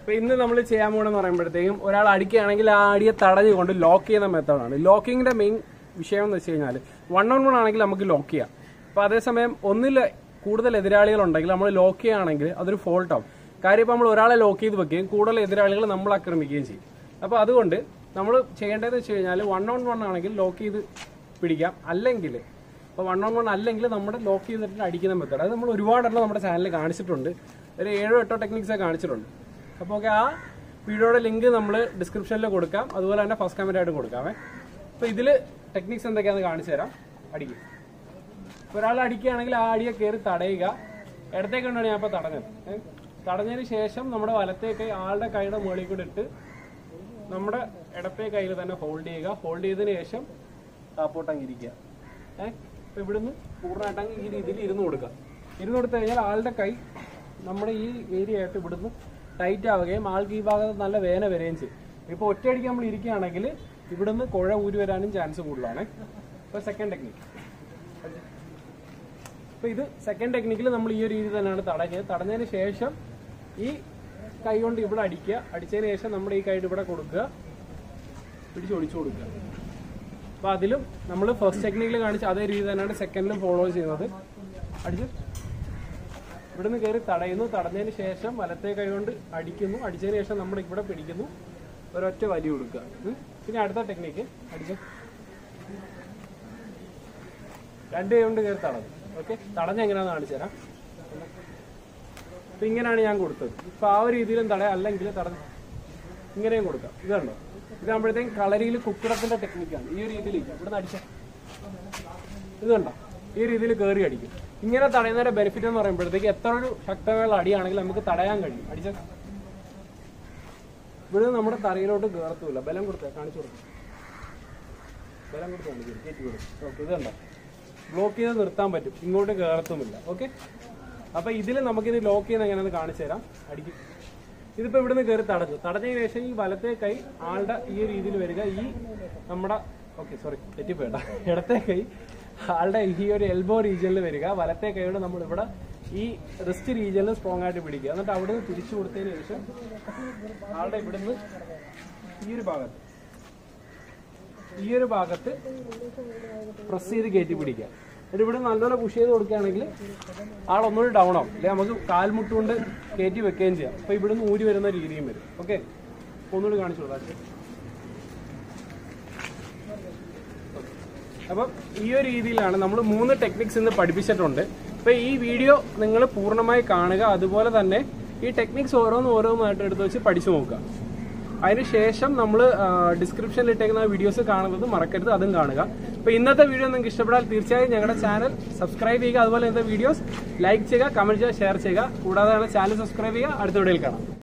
അപ്പൊ ഇന്ന് നമ്മൾ ചെയ്യാൻ പോകണമെന്ന് പറയുമ്പോഴത്തേക്കും ഒരാൾ അടിക്കുകയാണെങ്കിൽ ആ അടിയെ തടഞ്ഞുകൊണ്ട് ലോക്ക് ചെയ്യുന്ന മെത്തേഡാണ് ലോക്കിങ്ങിന്റെ മെയിൻ വിഷയം എന്ന് വെച്ച് കഴിഞ്ഞാൽ വൺ ഓൺ വൺ ആണെങ്കിൽ നമുക്ക് ലോക്ക് ചെയ്യാം അപ്പൊ അതേസമയം ഒന്നിൽ കൂടുതൽ എതിരാളികൾ ഉണ്ടെങ്കിൽ നമ്മൾ ലോക്ക് ചെയ്യുകയാണെങ്കിൽ അതൊരു ഫോൾട്ട് ആവും കാര്യം ഇപ്പൊ നമ്മൾ ഒരാളെ ലോക്ക് ചെയ്ത് വെക്കുകയും കൂടുതൽ എതിരാളികൾ നമ്മൾ ആക്രമിക്കുകയും ചെയ്യും അപ്പൊ അതുകൊണ്ട് നമ്മൾ ചെയ്യേണ്ടതെന്ന് വെച്ച് കഴിഞ്ഞാൽ വൺ ഓൺ വൺ ആണെങ്കിൽ ലോക്ക് ചെയ്ത് പിടിക്കാം അല്ലെങ്കിൽ അപ്പോൾ വൺ ഓൺ വൺ അല്ലെങ്കിൽ നമ്മുടെ ലോക്ക് ചെയ്തിട്ട് അടിക്കുന്ന മെത്തേഡ് അത് നമ്മൾ ഒരുപാടെണ്ണം നമ്മുടെ ചാനലിൽ കാണിച്ചിട്ടുണ്ട് ഒരു ഏഴോ എട്ടോ ടെക്നിക്സ് കാണിച്ചിട്ടുണ്ട് അപ്പോൾ ഓക്കെ ആ വീഡിയോയുടെ ലിങ്ക് നമ്മൾ ഡിസ്ക്രിപ്ഷനിൽ കൊടുക്കാം അതുപോലെ തന്നെ ഫസ്റ്റ് കമന്റ് ആയിട്ട് കൊടുക്കാമേ അപ്പോൾ ഇതിൽ ടെക്നിക്സ് എന്തൊക്കെയാണെന്ന് കാണിച്ചു തരാം അടിക്കും ഇപ്പോൾ ഒരാൾ അടിക്കുകയാണെങ്കിൽ ആ അടിയെ കയറി തടയുക ഇടത്തേക്ക് കൊണ്ടാണ് ഞാൻ ഇപ്പോൾ തടഞ്ഞത് ഏ? തടഞ്ഞതിന് ശേഷം നമ്മുടെ വലത്തേ കൈ ആളുടെ കൈയുടെ മുകളിൽ കൂടെ ഇട്ട് നമ്മുടെ ഇടത്തെ കയ്യിൽ തന്നെ ഹോൾഡ് ചെയ്യുക ഹോൾഡ് ചെയ്തതിന് ശേഷം താപ്പോട്ട് അങ്ങ് ഇരിക്കുക ഏഹ് അപ്പൊ ഇവിടുന്ന് പൂർണ്ണമായിട്ട് അങ്ങ് ഈ രീതിയിൽ ഇരുന്ന് കൊടുക്കുക ഇരുന്ന് കൊടുത്തു കഴിഞ്ഞാൽ ആളുടെ കൈ നമ്മുടെ ഈ ഏരിയ ആയിട്ട് ഇവിടുന്ന് ടൈറ്റ് ആവുകയും ആൾക്ക് ഈ ഭാഗത്ത് നല്ല വേന വരികയും ചെയ്യും ഇപ്പോൾ ഒറ്റയടിക്ക് നമ്മൾ ഇരിക്കുകയാണെങ്കിൽ ഇവിടുന്ന് കുഴ ഊരി വരാനും ചാൻസ് കൂടുതലാണ് ഇപ്പോൾ സെക്കൻഡ് ടെക്നിക്ക് അപ്പൊ ഇത് സെക്കൻഡ് ടെക്നിക്കിൽ നമ്മൾ ഈ ഒരു രീതി തന്നെയാണ് തടഞ്ഞത് തടഞ്ഞതിന് ശേഷം ഈ കൈ കൊണ്ട് ഇവിടെ അടിക്കുക അടിച്ചതിന് ശേഷം നമ്മുടെ ഈ കൈ ഇവിടെ കൊടുക്കുക പിടിച്ച് ഒളിച്ചു കൊടുക്കുക അപ്പൊ അതിലും നമ്മൾ ഫസ്റ്റ് ടെക്നിക്കിൽ കാണിച്ച അതേ രീതി തന്നെയാണ് സെക്കൻഡിലും ഫോളോ ചെയ്യുന്നത് അടിച്ച് ഇവിടുന്ന് കയറി തടയുന്നു തടഞ്ഞതിന് ശേഷം വലത്തെ കൈ കൊണ്ട് അടിക്കുന്നു അടിച്ചതിന് ശേഷം നമ്മൾ ഇവിടെ പിടിക്കുന്നു ഒരൊറ്റ വലി കൊടുക്കുക ഉം. പിന്നെ അടുത്ത ടെക്നിക്ക് അടിച്ച് രണ്ട് കൈ കൊണ്ട് കയറി തടഞ്ഞു ഓക്കെ തടഞ്ഞ എങ്ങനെയാണെന്ന് കാണിച്ചു തരാം അപ്പൊ ഇങ്ങനെയാണ് ഞാൻ കൊടുത്തത് ഇപ്പൊ ആ ഒരു രീതിയിലും തടയാം അല്ലെങ്കിൽ തടഞ്ഞ ഇങ്ങനെയും കൊടുക്കാം ഇത് കണ്ടോ ഇതാകുമ്പോഴത്തേക്കും കളരിയിൽ കുക്കുടത്തിന്റെ ടെക്നിക്കാണ് ഈ ഒരു രീതിയിൽ ഇവിടുന്ന് അടിച്ച ഇത് കണ്ടോ ഈ രീതിയിൽ കയറി അടിക്കും ഇങ്ങനെ തടയുന്നതിന്റെ ബെനിഫിറ്റ് എന്ന് പറയുമ്പോഴത്തേക്ക് എത്ര ഒരു ശക്തമായ അടിയാണെങ്കിലും നമുക്ക് തടയാൻ കഴിയും അടിച്ച ഇവിടെ നമ്മുടെ തറയിലോട്ട് കയറത്തുമില്ല ബലം കൊടുത്ത കാണിച്ചു കൊടുക്കും ബലം കൊടുത്ത് കാണിക്കും കയറ്റി കൊടുക്കും ഓക്കെ ഇത് കണ്ടോ ബ്ലോക്ക് ചെയ്ത് നിർത്താൻ പറ്റും ഇങ്ങോട്ട് കയറത്തുമില്ല ഓക്കെ അപ്പൊ ഇതിൽ നമുക്കിത് ലോക്ക് ചെയ്യുന്ന എങ്ങനെയാണെന്ന് കാണിച്ചു തരാം അടിക്കും ഇതിപ്പോ ഇവിടുന്ന് കയറി തടഞ്ഞു തടഞ്ഞതിന് ശേഷം ഈ വലത്തെ കൈ ആളുടെ ഈ ഒരു രീതിയിൽ വരിക ഈ നമ്മുടെ ഓക്കെ സോറി തെറ്റിപ്പോയണ്ട ഇടത്തെ കൈ ആളുടെ ഈ ഒരു എൽബോ റീജിയനിൽ വരിക വലത്തെ കൈയോട് നമ്മൾ ഇവിടെ ഈ റിസ്റ്റ് റീജിയനിൽ സ്ട്രോങ് ആയിട്ട് പിടിക്കുക എന്നിട്ട് അവിടുന്ന് തിരിച്ചു കൊടുത്തതിന് ശേഷം ആളുടെ ഇവിടുന്ന് ഈ ഒരു ഭാഗത്ത് ഈ ഒരു ഭാഗത്ത് പ്രസ് ചെയ്ത് കയറ്റി പിടിക്കുക എന്നിട്ട് ഇവിടെ നല്ലപോലെ പുഷ് ചെയ്ത് കൊടുക്കുകയാണെങ്കിൽ ആൾ ഒന്നുകൂടി ഡൗൺ ആവും അല്ലെങ്കിൽ നമുക്ക് കാൽമുട്ട് കൊണ്ട് കയറ്റി വെക്കുകയും ചെയ്യാം അപ്പൊ ഇവിടുന്ന് ഊരി വരുന്ന രീതിയും വരും ഓക്കെ ഒന്നുകൂടി കാണിച്ചു കൊടുക്കാം അപ്പം ഈ ഒരു രീതിയിലാണ് നമ്മൾ മൂന്ന് ടെക്നിക്സ് ഇന്ന് പഠിപ്പിച്ചിട്ടുണ്ട് അപ്പൊ ഈ വീഡിയോ നിങ്ങൾ പൂർണ്ണമായി കാണുക അതുപോലെ തന്നെ ഈ ടെക്നിക്സ് ഓരോന്നും ഓരോന്നായിട്ട് എടുത്ത് വെച്ച് പഠിച്ചു നോക്കുക അതിനുശേഷം നമ്മൾ ഡിസ്ക്രിപ്ഷനിൽ ഇട്ടേക്കുന്ന വീഡിയോസ് കാണുന്നത് മറക്കരുത് അതും കാണുക അപ്പൊ ഇന്നത്തെ വീഡിയോ നിങ്ങൾക്ക് ഇഷ്ടപ്പെട്ടാൽ തീർച്ചയായും ഞങ്ങളുടെ ചാനൽ സബ്സ്ക്രൈബ് ചെയ്യുക അതുപോലെ ഇന്നത്തെ വീഡിയോസ് ലൈക്ക് ചെയ്യുക കമന്റ് ചെയ്യുക ഷെയർ ചെയ്യുക കൂടാതെ ചാനൽ സബ്സ്ക്രൈബ് ചെയ്യുക അടുത്ത വീഡിയോയിൽ കാണാം